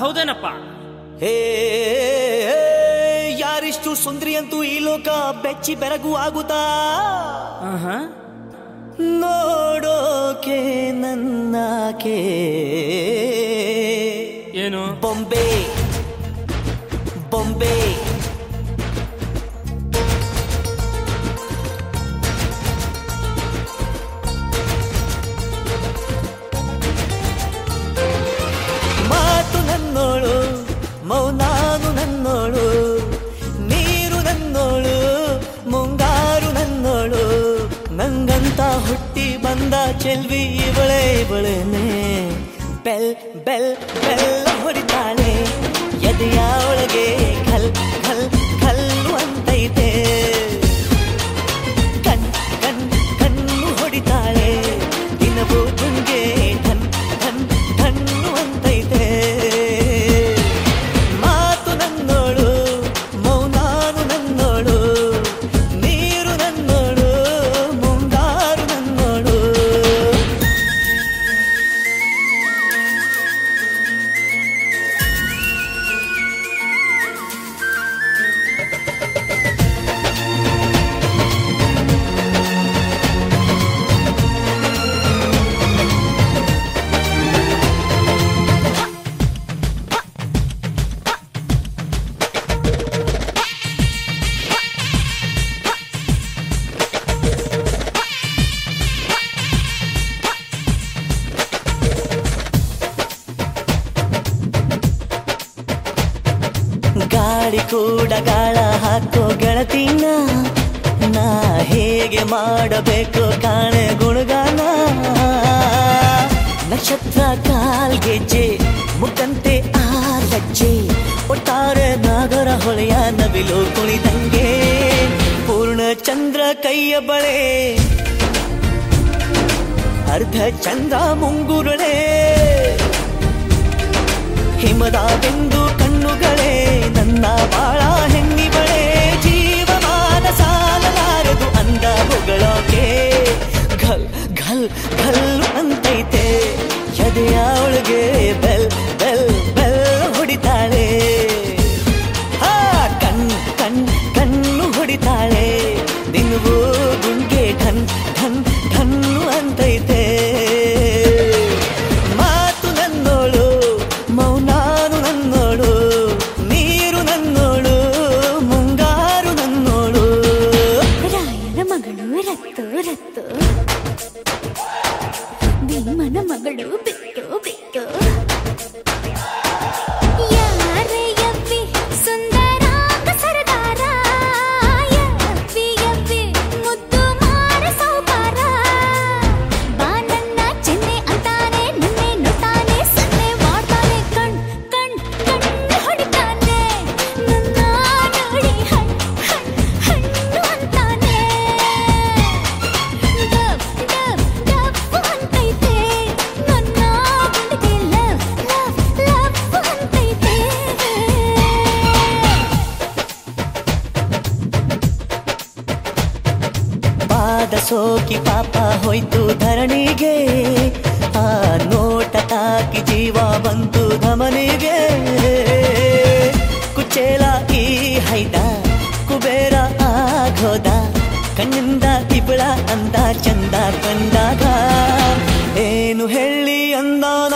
ಹೌದೇನಪ್ಪ ಹೇ ಯಾರಿಷ್ಟು ಸುಂದ್ರಿ ಅಂತೂ ಈ ಲೋಕ ಬೆಚ್ಚಿ ಬೆರಗು ಆಗುತ್ತಾ ಆಹಾ. ನೋಡೋಕೆ ನನ್ನಾಕೆ ಏನು ಬೊಂಬೆ ಬೊಂಬೆ ಮಾತು ನನ್ನೋಳು ಮೌನಾನು ನನ್ನೋಳು ನೀರು ನನ್ನೋಳು ಮುಂಗಾರು ನನ್ನೋಳು ನಂಗಂತ ಹುಟ್ಟಿ ಬಂದ ಚೆಲ್ವಿ ಇವಳೆ ಇವಳೇನೆ ಬೆಲ್ ಬೆಲ್ ಬೆಲ್ಲ ಹೊಡಿತಾಳೆ ಎದೆಯ ಒಳಗೆ ಖಲ್ ಖಲ್ ಖಲ್ಲು ಅಂತೈತೆ ಕಣ್ ಕಣ್ ಕಣ್ಣು ಹೊಡಿತಾಳೆ ದಿನವೂ ಗುಂಗೆ ಧನ್ ಧನ್ ಧಣ್ಣು ಅಂತೈತೆ ಮಾತು ನನ್ನೋಳು ಮೌನಾನು ನನ್ನೋಳು ನೀರು ನನ್ನೋಳು ಮುಂಗಾರು ನನ್ನೋಳು ಗಾಳಿ ಕೂಡ ಗಾಳ ಹಾಕೋ ಗೆಳತಿನ ನಾ ಹೇಗೆ ಮಾಡಬೇಕು ಕಾಣೆ ಗುಣಗಾನ ನಕ್ಷತ್ರ ಕಾಲ್ಗೆಜ್ಜೆ ಮುಖಂತೆ ಆ ಲಜ್ಜೆ ಒಟ್ಟಾರೆ ನಾಗರ ಹೊಳೆಯ ನವಿಲು ಕುಣಿದಂಗೆ ಪೂರ್ಣ ಚಂದ್ರ ಕೈಯ ಬಳೆ ಅರ್ಧ ಚಂದ್ರ ಮುಂಗುರುಳೆ ಹಿಮದ ಬೆಂದು ಕಣ್ಣುಗಳೇ ನನ್ನ ಬಾಳ ಹೆಣ್ಣಿಬಳೆ ಜೀವಮಾನ ಸಾಲಲಾರದು ಅಂದ ಹೊಗಳೋಕೆ ಘಲ್ ಘಲ್ ಘಲ್ ಅಂತೈತೆ ಎದೆಯ ಒಳಗೆ ಬೆಲ್ ಬೆಲ್ ಬೆಲ್ ಹೊಡಿತಾಳೆ ಹಾ ಕಣ್ ಕಣ್ ಕಣ್ಣು ಹೊಡಿತಾಳೆ ದಿನವೂ ಗುಂಗೆ ಘನ್ ಘನ್ ಘನ್ನು ಅಂತೈತೆ ಮಾತು ನನ್ನೋಳು ಮೌನಾನು ನನ್ನೋಳು ನೀರು ನನ್ನೋಳು ಮುಂಗಾರು ನನ್ನೋಳು ರಾಯನ ಮಗಳು ರತ್ತು ರತ್ತು ಭೀಮನ ಮಗಳು ಬಿಟ್ಟು ಬಿಟ್ಟು ಯಾರೇ ಯವ್ವಿ ಸುಂದರ ಕಸರದಾರ ಯವ್ವಿ ಯವ್ವಿ ಮುದ್ದು ಮಾರ ಸೌಕಾರ ಬಾನನ್ನ ಚೆನ್ನೆ ಅಂತಾನೆ ನಿನ್ನೆ ನೋಡ್ತಾನೆ ಸನ್ನೆ ಮಾಡ್ತಾನೆ ಕಣ್ ಕಣ್ ಕಣ್ಣು ಹೊಡಿತಾನೆ ನನ್ನ ನೋಡಿ ಹಣ್ ಹಣ್ ಹಣ್ಣು ಅಂತಾನೆ ಡಬ್ ಡಬ್ ಡಬ್ ಅಂತೈತೆ ನನ್ನ ಗುಂಡಿಗೆ ಲವ್ ಲವ್ ಲವ್ ಅಂತೈತೆ ಪಾದ ಸೋಕಿ ಪಾಪ ಹೋಯ್ತು ಧರಣಿಗೆ ಆ ನೋಟ ತಾಕಿ ಜೀವ ಬಂತು ಧಮನಿಗೆ ಕುಚೇಲ ಈ ಹೈದ ಕುಬೇರ ಆಗೋದ ಕಣ್ಣಿಂದ ತಿಬಳ ಅಂದ ಚಂದ ಕಂಡಾಗ ಏನು ಹೇಳಿ ಅಂದಾನ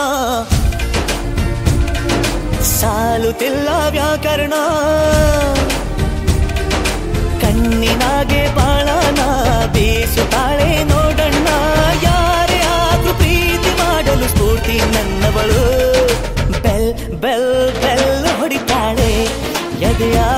ಸಾಲುತ್ತಿಲ್ಲ ವ್ಯಾಕರಣ ಕಣ್ಣಿನಾಗೆ ಬಾಳನ ಬೀಸುತ್ತಾಳೆ ನೋಡಣ್ಣ ಯಾರೇ ಆದ್ರೂ ಪ್ರೀತಿ ಮಾಡಲು ಸ್ಫೂರ್ತಿ ನನ್ನವಳು ಬೆಲ್ ಬೆಲ್ ಬೆಲ್ ಹೊಡಿತಾಳೆ ಎದೆಯ